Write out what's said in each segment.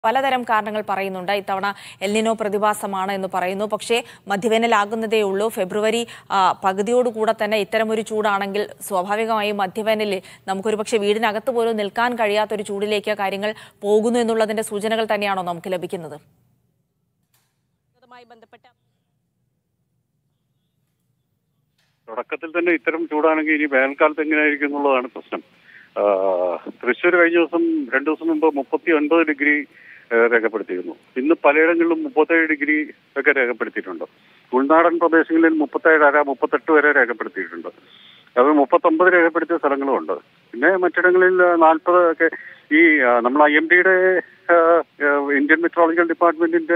പലതരം കാരണങ്ങൾ പറയുന്നുണ്ട് ഇത്തവണ എൽനിനോ പ്രതിഭാസമാണ് എന്ന് പറയുന്നു പക്ഷേ മധ്യവേനലാകുന്നതേ ഉള്ളൂ ഫെബ്രുവരി ആ, പകുതിയോടുകൂടെ തന്നെ ഇത്തരമൊരു ചൂടാണെങ്കിൽ സ്വാഭാവികമായും മധ്യവേനലിൽ നമുക്കൊരു പക്ഷേ വീടിനകത്ത് പോലും നിൽക്കാൻ കഴിയാത്തൊരു ചൂടിലേക്ക് കാര്യങ്ങൾ പോകുന്നു എന്നുള്ളതിന്റെ സൂചനകൾ തന്നെയാണോ നമുക്ക് ലഭിക്കുന്നത് തുടക്കത്തിൽ തന്നെ ഇത്തരം ചൂടാണെങ്കിൽ ഇനി വേനൽക്കാലത്ത് എങ്ങനെയായിരിക്കും എന്നുള്ളതാണ് പ്രശ്നം ആ, തൃശ്ശൂർ കഴിഞ്ഞ ദിവസം രണ്ടു ദിവസം മുമ്പ് മുപ്പത്തി ഒൻപത് ഡിഗ്രി ആ, രേഖപ്പെടുത്തിയിരുന്നു ഇന്ന് പലയിടങ്ങളിലും മുപ്പത്തേഴ് ഡിഗ്രി ഒക്കെ രേഖപ്പെടുത്തിയിട്ടുണ്ട് ഉൾനാടൻ പ്രദേശങ്ങളിൽ മുപ്പത്തേഴ് അര മുപ്പത്തെട്ട് വരെ രേഖപ്പെടുത്തിയിട്ടുണ്ട് അത് മുപ്പത്തൊമ്പത് രേഖപ്പെടുത്തിയ സ്ഥലങ്ങളുമുണ്ട് പിന്നെ മറ്റിടങ്ങളിൽ നാൽപ്പത് ഒക്കെ ഈ ആ, നമ്മൾ ഐ എം ഡിയുടെ ഇന്ത്യൻ മെട്രോളജിക്കൽ ഡിപ്പാർട്ട്മെന്റിന്റെ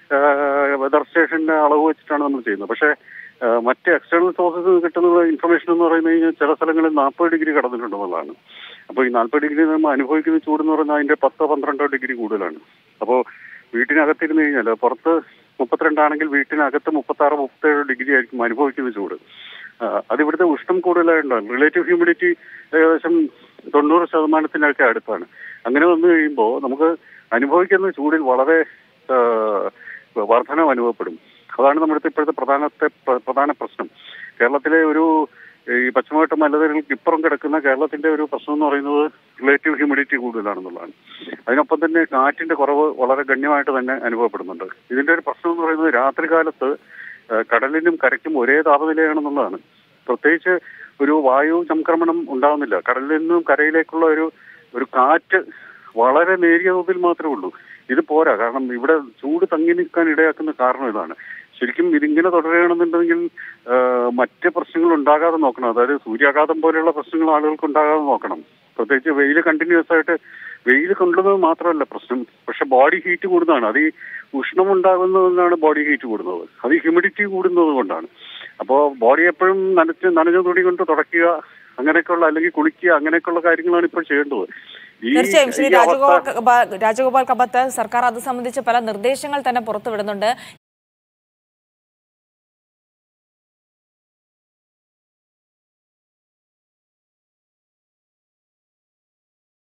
വെതർ സ്റ്റേഷന്റെ അളവ് വെച്ചിട്ടാണ് നമ്മൾ ചെയ്യുന്നത് പക്ഷേ ആ, മറ്റ് എക്സ്റ്റേണൽ സോഴ്സസ് കിട്ടുന്ന ഇൻഫർമേഷൻ എന്ന് പറയുന്നത് കഴിഞ്ഞാൽ ചില സ്ഥലങ്ങളിൽ നാൽപ്പത് ഡിഗ്രി കടന്നിട്ടുണ്ടെന്നുള്ളതാണ് അപ്പോൾ ഈ നാൽപ്പത് ഡിഗ്രി നമ്മൾ അനുഭവിക്കുന്ന ചൂട് എന്ന് പറഞ്ഞാൽ അതിന്റെ പത്തോ പന്ത്രണ്ടോ ഡിഗ്രി കൂടുതലാണ് അപ്പോൾ വീട്ടിനകത്തിരുന്ന് കഴിഞ്ഞാൽ പുറത്ത് മുപ്പത്തിരണ്ടാണെങ്കിൽ വീട്ടിനകത്ത് മുപ്പത്തി ആറ് മുപ്പത്തേഴ് ഡിഗ്രി ആയിരിക്കും അനുഭവിക്കുന്ന ചൂട് ആ, അതിവിടുത്തെ ഉഷ്ണം കൂടുതലായിട്ടാണ് റിലേറ്റീവ് ഹ്യൂമിഡിറ്റി ഏകദേശം തൊണ്ണൂറ് ശതമാനത്തിനൊക്കെ അടുത്താണ് അങ്ങനെ വന്നു കഴിയുമ്പോൾ നമുക്ക് അനുഭവിക്കുന്ന ചൂടിൽ വളരെ ആ, വർധനം അനുഭവപ്പെടും അതാണ് നമ്മുടെ ഇപ്പോഴത്തെ പ്രധാനത്തെ പ്ര- പ്രധാന പ്രശ്നം കേരളത്തിലെ ഒരു ഈ പശ്ചിമഘട്ട മലനിരകൾക്ക് ഇപ്പുറം കിടക്കുന്ന കേരളത്തിന്റെ ഒരു പ്രശ്നം എന്ന് പറയുന്നത് റിലേറ്റീവ് ഹ്യൂമിഡിറ്റി കൂടുതലാണെന്നുള്ളതാണ് അതിനൊപ്പം തന്നെ കാറ്റിന്റെ കുറവ് വളരെ ഗണ്യമായിട്ട് തന്നെ അനുഭവപ്പെടുന്നുണ്ട് ഇതിന്റെ ഒരു പ്രശ്നം എന്ന് പറയുന്നത് രാത്രികാലത്ത് ആ, കടലിനും കരയ്ക്കും ഒരേ താപനിലയാണെന്നുള്ളതാണ് പ്രത്യേകിച്ച് ഒരു വായു സംക്രമണം ഉണ്ടാകുന്നില്ല കടലിൽ നിന്നും കരയിലേക്കുള്ള ഒരു ഒരു കാറ്റ് വളരെ നേരിയ തോതിൽ മാത്രമേ ഉള്ളൂ ഇത് പോരാ കാരണം ഇവിടെ ചൂട് തങ്ങി നിൽക്കാൻ ഇടയാക്കുന്ന കാരണം ഇതാണ് ശരിക്കും ഇതിങ്ങനെ തുടരുകയാണെന്നുണ്ടെങ്കിൽ ആ, മറ്റ് പ്രശ്നങ്ങൾ ഉണ്ടാകാതെ നോക്കണം അതായത് സൂര്യാഘാതം പോലെയുള്ള പ്രശ്നങ്ങൾ ആളുകൾക്ക് ഉണ്ടാകാതെ നോക്കണം പ്രത്യേകിച്ച് വെയിൽ കണ്ടിന്യൂസ് ആയിട്ട് വെയിൽ കൊള്ളുന്നത് മാത്രമല്ല പ്രശ്നം പക്ഷെ ബോഡി ഹീറ്റ് കൂടുന്നതാണ് അത് ഈ ഉഷ്ണം ഉണ്ടാകുന്നതുകൊണ്ടാണ് ബോഡി ഹീറ്റ് കൂടുന്നത് അത് ഈ ഹ്യൂമിഡിറ്റി കൂടുന്നത് കൊണ്ടാണ് അപ്പോൾ ബോഡി എപ്പോഴും നനച്ച് നനഞ്ഞ തുണി കൊണ്ട് തുടയ്ക്കുക അങ്ങനെയൊക്കെയുള്ള അല്ലെങ്കിൽ കുളിക്കുക അങ്ങനെയൊക്കെയുള്ള കാര്യങ്ങളാണ് ഇപ്പോൾ ചെയ്യേണ്ടത് ഈ തീർച്ചയായും ശ്രീ ഈ അവസ്ഥ രാജഗോപാൽ രാജഗോപാൽ കബത്ത് സർക്കാർ അത് സംബന്ധിച്ച് പല നിർദ്ദേശങ്ങൾ തന്നെ പുറത്തുവിടുന്നുണ്ട്